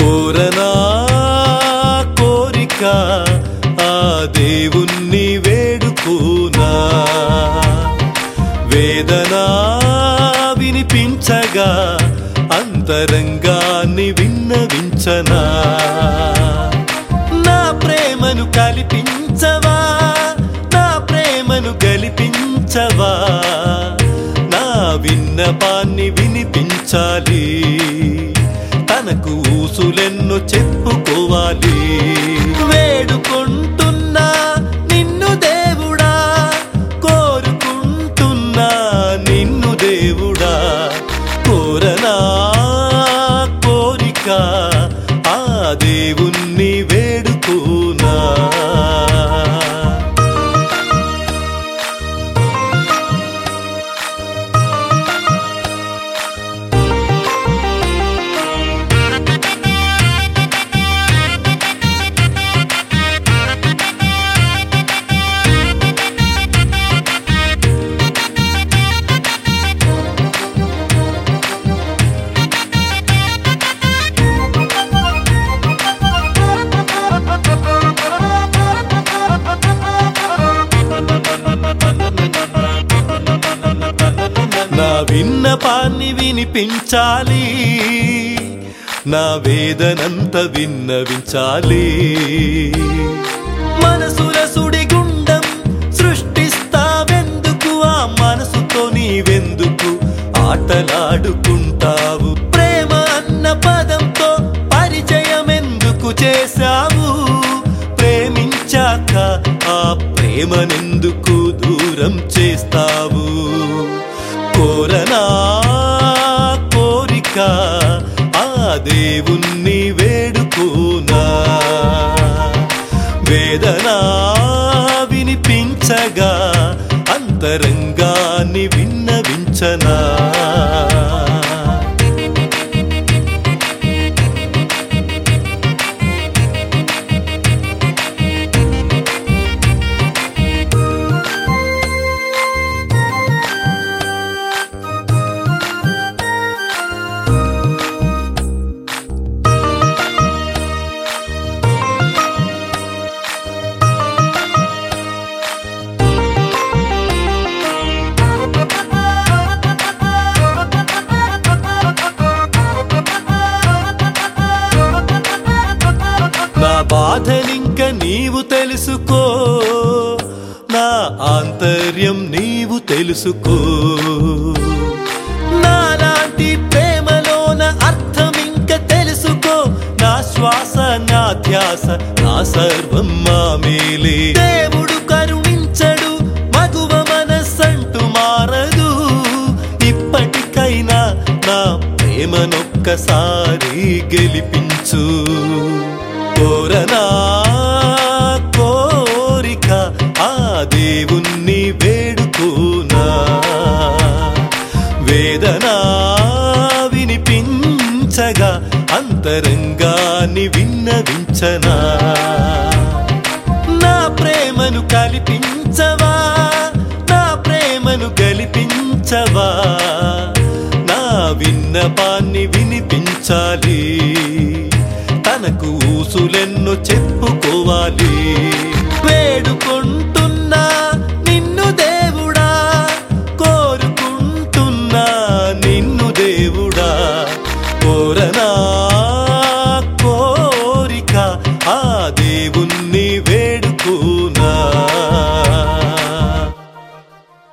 కోరనా కోరిక ఆ దేవుణ్ణి వేడుకోనా వేదనా వినిపించగా అంతరంగాన్ని విన్నవించనా నా ప్రేమను కల్పించవా నా ప్రేమను గలిపించవా నా విన్నపాన్ని వినిపించాలి తనకు ఊసులెన్నో చెప్పుకోవాలి వేడుకుంటున్నా నిన్ను దేవుడా కోరుకుంటున్నా నిన్ను దేవుడా కోరనా కోరిక ఆ దేవుణ్ణి వేడుకోనా నా విన్నపాన్ని వినిపించాలి నా వేదనంత విన్నవించాలి మనసుల సుడిగుండం సృష్టిస్తావెందుకు ఆ మనసుతో నీవెందుకు ఆటలాడుకుంటావు ప్రేమ అన్న పదంతో పరిచయం ఎందుకు చేశావు ప్రేమించాక ఆ ప్రేమనెందుకు దూరం చేస్తావు కోరనా కోరిక ఆ దేవుణ్ణి వేడుకోనా వేదనా వినిపించగా అంతరంగాన్ని విన్నవించనా నా బాధనింక నీవు తెలుసుకో నా ఆంతర్యం నీవు తెలుసుకో నాలాంటి ప్రేమలోన అర్థం ఇంక తెలుసుకో నా శ్వాస నా ధ్యాస నా సర్వం మా మేలే దేవుడు కరుణించడు మగువ మనస్సంటూ మారదు ఇప్పటికైనా నా ప్రేమనొక్కసారి గెలిపించు కోరనా కోరిక ఆ దేవుణ్ణి వేడుకోనా వేదనా వినిపించగా అంతరంగాన్ని విన్నవించనా నా ప్రేమను కల్పించవా నా ప్రేమను గలిపించవా నా విన్నపాన్ని వినిపించాలి తనకు ఊసులెన్నో చెప్పుకోవాలి వేడుకుంటున్నా నిన్ను దేవుడా కోరుకుంటున్నా నిన్ను దేవుడా కోరనా